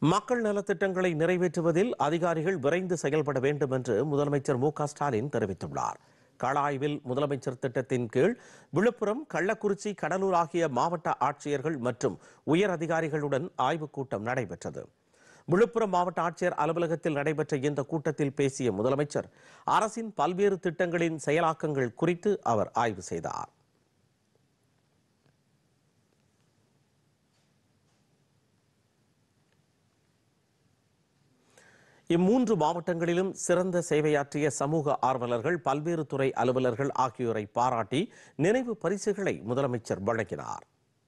மக்கள் நலத்திட்டங்களை நிறைவேற்றுவதில் அதிகாரிகள் விரைந்து செயல்பட வேண்டும் என்று முதலமைச்சர் மு க ஸ்டாலின் தெரிவித்துள்ளார் கள ஆய்வில் முதலமைச்சர் திட்டத்தின் கீழ் விழுப்புரம் கள்ளக்குறிச்சி கடலூர் ஆகிய மாவட்ட ஆட்சியர்கள் மற்றும் உயர் அதிகாரிகளுடன் ஆய்வுக் கூட்டம் நடைபெற்றது விழுப்புரம் மாவட்ட ஆட்சியர் அலுவலகத்தில் நடைபெற்ற இந்த கூட்டத்தில் பேசிய முதலமைச்சர் அரசின் பல்வேறு திட்டங்களின் செயலாக்கங்கள் குறித்து அவர் ஆய்வு செய்தார் இம்மூன்று மாவட்டங்களிலும் சிறந்த சேவையாற்றிய சமூக ஆர்வலர்கள் பல்வேறு துறை அலுவலர்கள் ஆகியோரை பாராட்டி நினைவு பரிசுகளை முதலமைச்சர் வழங்கினார்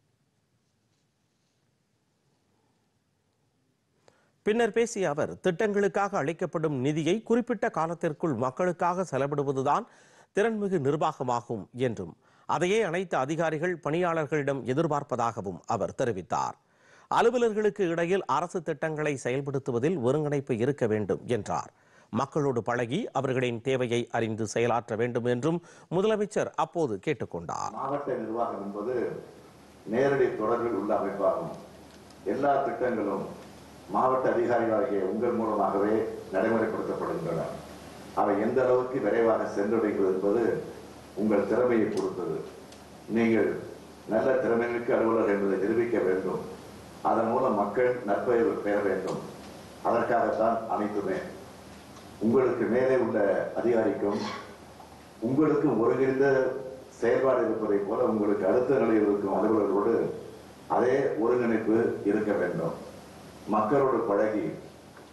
பின்னர் பேசிய அவர் திட்டங்களுக்காக அளிக்கப்படும் நிதியை குறிப்பிட்ட காலத்திற்குள் மக்களுக்காக செலவிடுவதுதான் திறன்மிகு நிர்வாகமாகும் என்றும் அதையே அனைத்து அதிகாரிகள் பணியாளர்களிடம் எதிர்பார்ப்பதாகவும் அவர் தெரிவித்தார் அலுவலர்களுக்கு இடையில் அரசு திட்டங்களை செயல்படுத்துவதில் ஒருங்கிணைப்பு இருக்க வேண்டும் என்றார் மக்களோடு பழகி அவர்களின் தேவையை அறிந்து செயலாற்ற வேண்டும் என்றும் முதலமைச்சர் அப்போது கேட்டுக்கொண்டார் மாவட்ட நிர்வாகம் என்பது நேரடி தொடர்பில் உள்ள அமைப்பாகும் எல்லா திட்டங்களும் மாவட்ட அதிகாரிகளாகிய உங்கள் மூலமாகவே நடைமுறைப்படுத்தப்படுகின்றன அவை எந்த அளவுக்கு விரைவாக சென்றடைகிறது என்பது உங்கள் திறமையை பொறுத்தது நீங்கள் நல்ல திறமைமிக்க அலுவலர் என்பதை நிரூபிக்க வேண்டும் அதன் மூலம் மக்கள் நற்பெயர் பெற வேண்டும் அதற்காகத்தான் அனைத்துமே உங்களுக்கு மேலே உள்ள அதிகாரிக்கும் உங்களுக்கும் ஒருங்கிணைந்த செயல்பாடு இருப்பதைப் போல உங்களுக்கு அடுத்த நிலையில் இருக்கும் அலுவலர்களோடு அதே ஒருங்கிணைப்பு இருக்க வேண்டும் மக்களோடு பழகி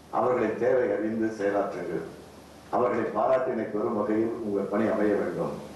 அவர்களின் தேவை அறிந்து செயலாற்றுங்கள் அவர்களை பாராட்டினை பெறும் வகையில் உங்கள் பணி அமைய வேண்டும்